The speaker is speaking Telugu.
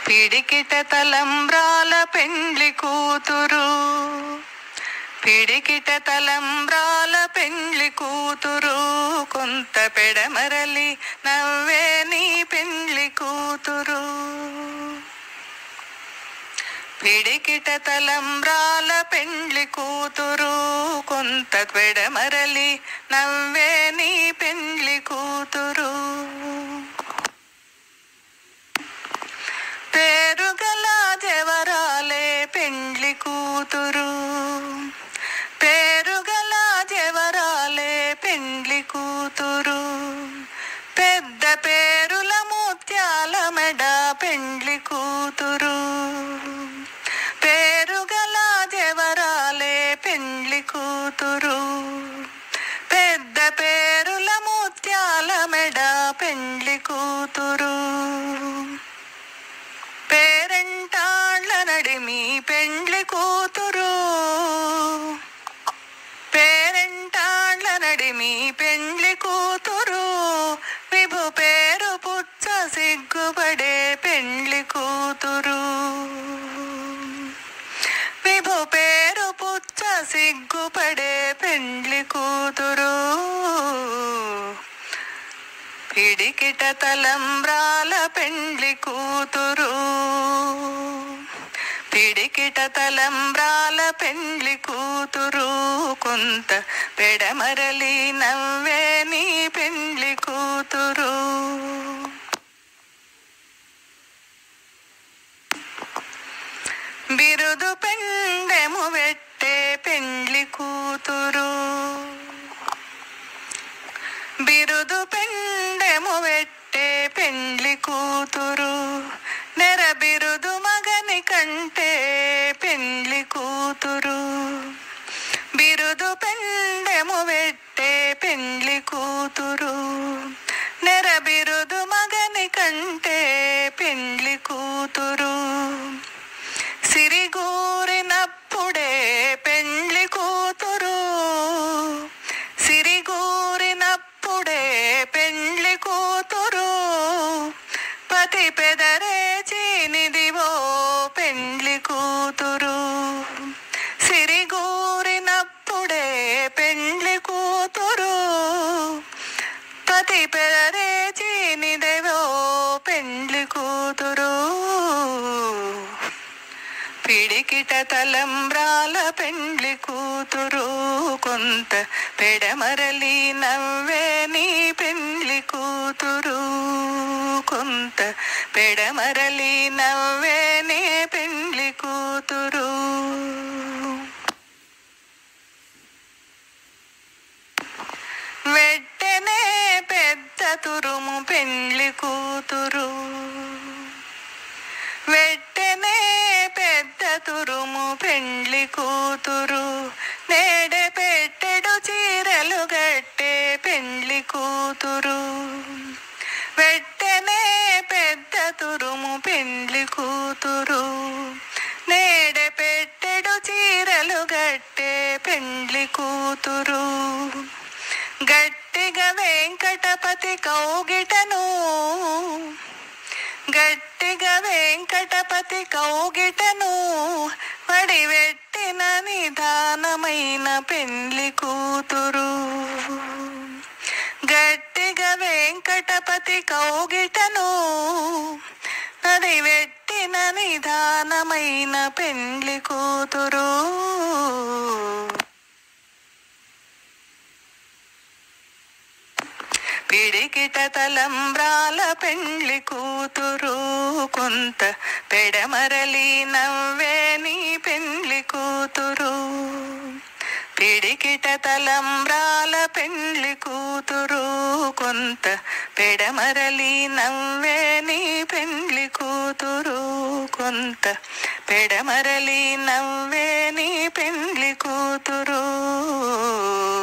పిడికిట తలంబ్రాల పెండ్లి కూతురు పిడికిట తలంబ్రాల పెండ్లి కూతురు కొంత పెడమరలి నవ్వే నీ పెండ్లి కూతురు పిడికిట తలంబ్రాల పెండ్లి కూతురు కొంత పెడమరలి నవ్వే నీ పెండ్లి కూతురు పేరుగల జవరాలే పెండ్లి కూతురు పేరుగల జవరాలే పెండ్లి కూతురు పెద్ద పేరుల ముత్యాల మెడ పెండ్లి కూతురు పేరుగల జవరాలే పెండ్లి కూతురు పెద్ద పేరుల ముత్యాల మెడ పెండ్లి కూతురు పేరెంటాళ్ళ నడిమి పెండ్లి కూతురు పేరెంటాళ్ళ నడిమి పెండ్లి కూతురు విభు పేరు పుచ్చ సిగ్గుపడే పెండ్లి కూతురు విభు పేరు పుచ్చ సిగ్గుపడే పెండ్లి కూతురు పిడికిట తలంబ్రాల పెండ్లి కూతురు పిడికిట తలంబ్రాల పెండ్లి కూతురు కొంత పెడమరలి నవ్వే నీ పెండ్లి కూతురు బిరుదు పెండెము వెట్టే పెండ్లి కూతురు బిరుదు పెండెము వెట్టే పెండ్లి కూతురు నెర బిరుదు మగని కంటే పెండ్లి కూతురు బిరుదు పెండెము వెట్టే పెండ్లి కూతురు నెర బిరుదు మగని కంటే పెండ్లి కూతురు సిరిగూరినప్పుడే పెండ్లి కూతురు సిరిగూరినప్పుడే పెండ్లి కూతురు పతి పెదరే చీనిదివో పెండ్లి కూతురు సిరిగూరినప్పుడే పెండ్లి కూతురు పతి పెదరే చీనిదివో పెండ్లి కూతురు పిడికిట తలంబ్రాల పెండ్లి కూతురు కొంత పెడమరలి నవ్వే నీ పెండ్లి కూతురు కొంత పెడమరలి నవ్వే నీ పెండ్లి కూతురు వెట్టెనే పెద్ద తురుము పెండ్లి కూతురు వెట్టెనే పెద్ద తురుము పెండ్లి కూతురు నేడే పెట్టెడు చీరలు గట్టే పెండ్లి కూతురు వెట్టెనే పెద్ద తురుము పెండ్లి కూతురు నేడే పెట్టెడు చీరలు గట్టే పెండ్లి కూతురు గట్టిగా వెంకటపతి కౌగిటను గట్టిగా వెంకటపతి కౌగిటను వడివెట్టిన నిదానమైన పెండ్లి కూతురు గట్టిగా వెంకటపతి కౌగిటను వడివెట్టిన నిదానమైన పెండ్లి కూతురు పిడికిట తలంబ్రాల పెండ్లి కూతురు కొంత పెడమరలి నవ్వే నీ పెండ్లి కూతురు పిడికిట తలంబ్రాల పెండ్లి కూతురు కొంత పెడమరలి నవ్వే నీ పెండ్లి కూతురు కొంత పెడమరలి నవ్వే నీ పెండ్లి కూతురు